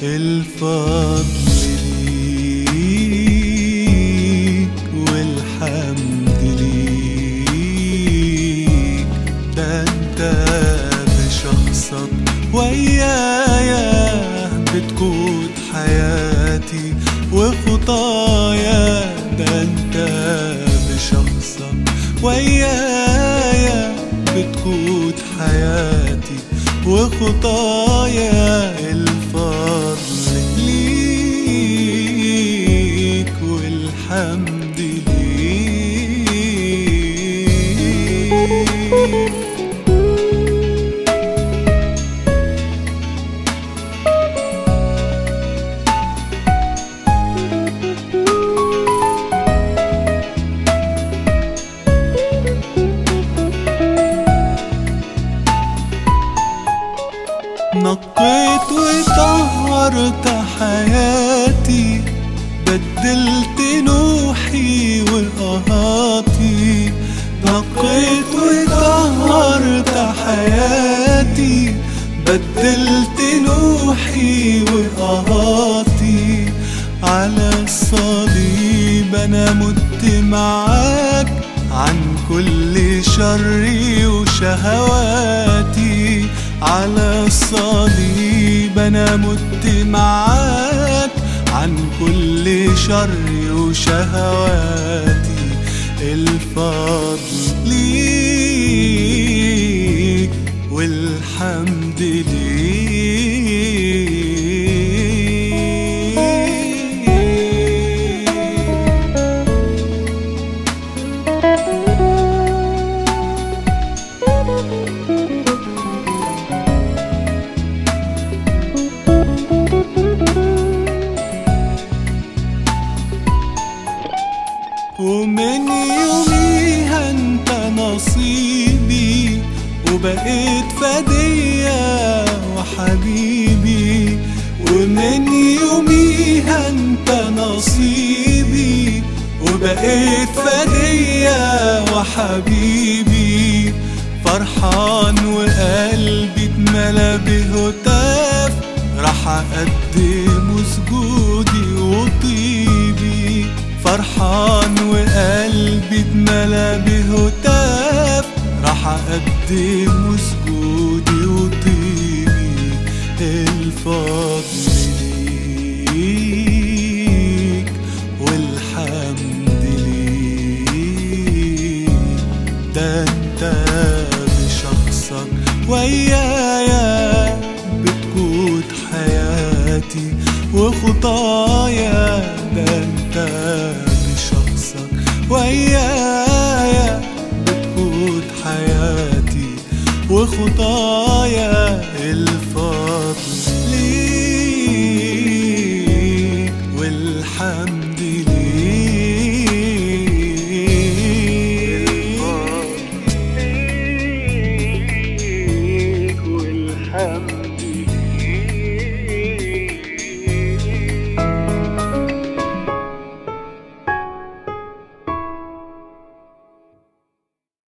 الفضل ليك والحمد ليك ده انت بشخصك ويايا بتقود حياتي وخطايا ده انت بشخصك ويايا بتقود حياتي وخطايا الفضل ليك والحمد ليك نقيت وطهرت حياتي بدلت نوحي وقهاتي نقيت وطهرت حياتي بدلت نوحي وقهاتي على الصليب انا مت معاك عن كل شري وشهواتي على الصليب انا مت معاك عن كل شر وشهواتي الفضل ليك والحمد ليك ومن يوميها انت نصيبي وبقيت فدية وحبيبي ومن يوميها انت نصيبي وبقيت فدية وحبيبي فرحان وقلبي اتملى بهتاف راح اقدم سجودي وطيبي فرحان وقلبي اتملى بهتاف راح اقدم سجودي وطيبي الفضل ليك والحمد ليك ده انت بشخصك ويايا بتقود حياتي وخطايا ده انت بشخصك ويايا بتقود حياتي وخطايا الف